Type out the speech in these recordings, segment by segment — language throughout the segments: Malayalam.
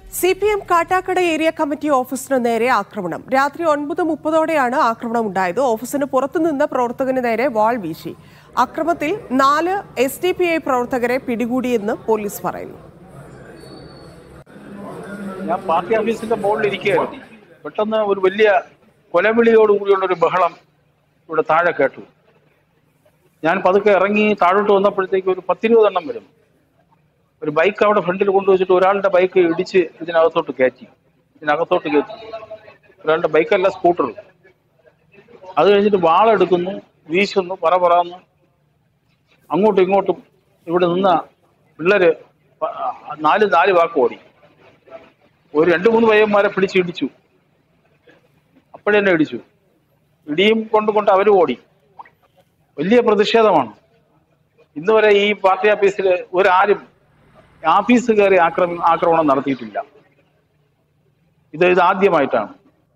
C P M Kattakada area committee ഓഫീസിന് നേരെ ആക്രമണം രാത്രി ഒൻപത് മുപ്പതോടെയാണ് ആക്രമണം ഉണ്ടായത് ഓഫീസിന് പുറത്തുനിന്ന് പ്രവർത്തകന് നേരെ വാൾ വീശി അക്രമത്തിൽ നാല് എസ് ഡി പി ഐ പ്രവർത്തകരെ പിടികൂടിയെന്ന് പോലീസ് പറയുന്നു ഞാൻ പാർട്ടി ഓഫീസിന്റെ മുകളിൽ ഇരിക്കുകയായിരുന്നു പെട്ടെന്ന് ഒരു വലിയ കൊലവിളിയോട് കൂടിയുള്ള ഒരു ബഹളം ഇവിടെ താഴെ കേട്ടു ഞാൻ പതുക്കെ ഇറങ്ങി താഴോട്ട് വന്നപ്പോഴത്തേക്ക് ഒരു പത്തിരുപതെണ്ണം വരും ഒരു ബൈക്ക് അവിടെ ഫ്രണ്ടിൽ കൊണ്ടുവച്ചിട്ട് ഒരാളുടെ ബൈക്ക് ഇടിച്ച് ഇതിനകത്തോട്ട് കയറ്റി ഇതിനകത്തോട്ട് കയറ്റി ഒരാളുടെ ബൈക്കല്ല സ്കൂട്ടർ അത് കഴിഞ്ഞിട്ട് വാളെടുക്കുന്നു വീശുന്നു പറ പറന്ന് അങ്ങോട്ടും ഇങ്ങോട്ടും ഇവിടെ നിന്ന പിള്ളേര് പ- നാല് നാല് വാക്ക് ഓടി ഒരു രണ്ട് മൂന്ന് പയ്യന്മാരെ പിടിച്ച് ഇടിച്ചു അപ്പോഴേ തന്നെ ഇടിച്ചു ഇടിയും കൊണ്ട് കൊണ്ട് അവർ ഓടി വലിയ പ്രതിഷേധമാണ് ഇന്ന് വരെ ഈ പാർട്ടി ഓഫീസിൽ ഒരാരും ഓഫീസ് കയറി ആക്രമ ആക്രമണം നടത്തിയിട്ടില്ല ഇത് ഇത് ആദ്യമായിട്ടാണ്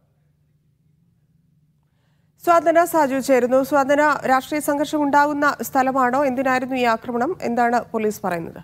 സ്വാതന സാജു ചേരുന്നു സ്വാതന രാഷ്ട്രീയ സംഘർഷം ഉണ്ടാകുന്ന സ്ഥലമാണോ എന്തിനായിരുന്നു ഈ ആക്രമണം എന്താണ് പോലീസ് പറയുന്നത്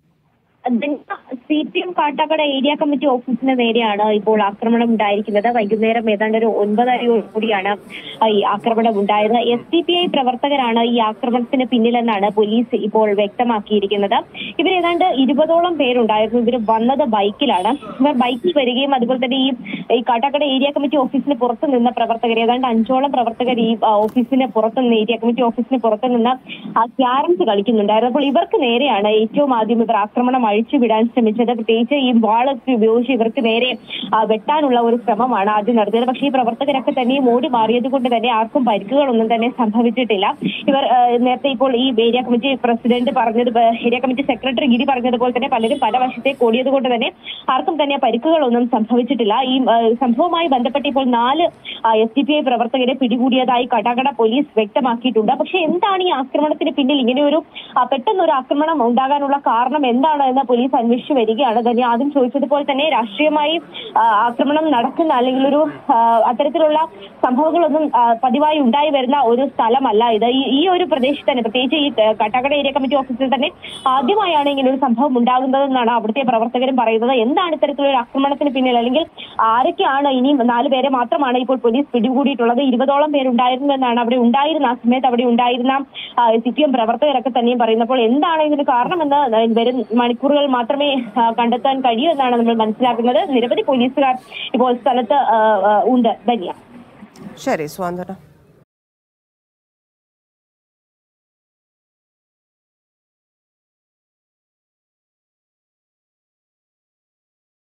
C P M Kattakada area committee ഓഫീസിന് നേരെയാണ് ഇപ്പോൾ ആക്രമണം ഉണ്ടായിരിക്കുന്നത് വൈകുന്നേരം ഏതാണ്ട് ഒരു ഒൻപതരയോട് കൂടിയാണ് ഈ ആക്രമണം ഉണ്ടായത് എസ് ഡി പി ഐ പ്രവർത്തകരാണ് ഈ ആക്രമണത്തിന് പിന്നിലെന്നാണ് പോലീസ് ഇപ്പോൾ വ്യക്തമാക്കിയിരിക്കുന്നത് ഇവർ ഏതാണ്ട് ഇരുപതോളം പേരുണ്ടായിരുന്നു ഇവർ വന്നത് ബൈക്കിലാണ് ഇവർ ബൈക്കിൽ വരികയും അതുപോലെ തന്നെ ഈ ഈ കാട്ടാക്കട ഏരിയ കമ്മിറ്റി ഓഫീസിന് പുറത്ത് നിന്ന പ്രവർത്തകർ ഏതാണ്ട് അഞ്ചോളം പ്രവർത്തകർ ഈ ആ, ഓഫീസിന് പുറത്ത് നിന്ന് ഏരിയ കമ്മിറ്റി ഓഫീസിന് പുറത്ത് നിന്ന് ആ ക്യാരംസ് കളിക്കുന്നുണ്ടായിരുന്നു അപ്പോൾ ഇവർക്ക് നേരെയാണ് ഏറ്റവും ആദ്യം ഇവർ ആക്രമണം അഴിച്ചുവിടാൻ ശ്രമിച്ചത് പ്രത്യേകിച്ച് ഈ വാളൊക്കെ ഉപയോഗിച്ച് ഇവർക്ക് നേരെ ആ, വെട്ടാനുള്ള ഒരു ശ്രമമാണ് ആദ്യം നടത്തിയത് പക്ഷേ ഈ പ്രവർത്തകരൊക്കെ തന്നെയും ഓടി മാറിയത് കൊണ്ട് തന്നെ ആർക്കും പരിക്കുകളൊന്നും തന്നെ സംഭവിച്ചിട്ടില്ല ഇവർ ആ, നേരത്തെ ഇപ്പോൾ ഈ ഏരിയ കമ്മിറ്റി പ്രസിഡന്റ് പറഞ്ഞത് പ- ഏരിയ കമ്മിറ്റി സെക്രട്ടറി ഗിരി പറഞ്ഞതുപോലെ തന്നെ പലരും പല വശത്തേക്ക് ഓടിയത് കൊണ്ട് തന്നെ ആർക്കും തന്നെ പരിക്കുകളൊന്നും സംഭവിച്ചിട്ടില്ല ഈ ആ, സംഭവവുമായി ബന്ധപ്പെട്ട് ഇപ്പോൾ നാല് എസ് ഡി പി ഐ പ്രവർത്തകരെ പിടികൂടിയതായി കട്ടാക്കട പോലീസ് വ്യക്തമാക്കിയിട്ടുണ്ട് പക്ഷേ എന്താണ് ഈ ആക്രമണത്തിന് പിന്നിൽ ഇങ്ങനെ ഒരു ആ, പെട്ടെന്നൊരു ആക്രമണം ഉണ്ടാകാനുള്ള കാരണം എന്താണ് എന്ന് പോലീസ് അന്വേഷിച്ചു വരികയാണ് തന്നെ ആദ്യം ചോദിച്ചതുപോലെ തന്നെ രാഷ്ട്രീയമായി ആ, ആക്രമണം നടക്കുന്ന അല്ലെങ്കിൽ ഒരു ആ, അത്തരത്തിലുള്ള സംഭവങ്ങളൊന്നും ആ, പതിവായി ഉണ്ടായി വരുന്ന ഒരു സ്ഥലമല്ല ഇത് ഈ ഈ ഒരു പ്രദേശത്ത് തന്നെ പ്രത്യേകിച്ച് ഈ ക- കട്ടാക്കട ഏരിയ കമ്മിറ്റി ഓഫീസിൽ തന്നെ ആദ്യമായാണ് ഇങ്ങനെ ഒരു സംഭവം ഉണ്ടാകുന്നതെന്നാണ് അവിടുത്തെ പ്രവർത്തകരും പറയുന്നത് എന്താണ് ഇത്തരത്തിലുള്ള ഒരു ആക്രമണത്തിന് പിന്നിൽ അല്ലെങ്കിൽ ആരൊക്കെയാണ് ഇനിയും നാല് പേരെ മാത്രമാണ് ഇപ്പോൾ പോലീസ് പിടികൂടിയിട്ടുള്ളത് ഇരുപതോളം പേരുണ്ടായിരുന്നു എന്നാണ് അവിടെ ഉണ്ടായിരുന്ന ആ സമയത്ത് അവിടെ ഉണ്ടായിരുന്ന സി പി എം പ്രവർത്തകരൊക്കെ തന്നെയും പറയുന്നപ്പോൾ എന്താണ് ഇതിന് കാരണമെന്ന് വരും മണിക്കൂറുകൾ മാത്രമേ ആ, കണ്ടെത്താൻ കഴിയൂ എന്നാണ് നമ്മൾ മനസ്സിലാക്കുന്നത് നിരവധി പോലീസുകാർ ഇപ്പോൾ സ്ഥലത്ത് ആ, ആ, ഉണ്ട് ധന്യ ശരി സ്വാതന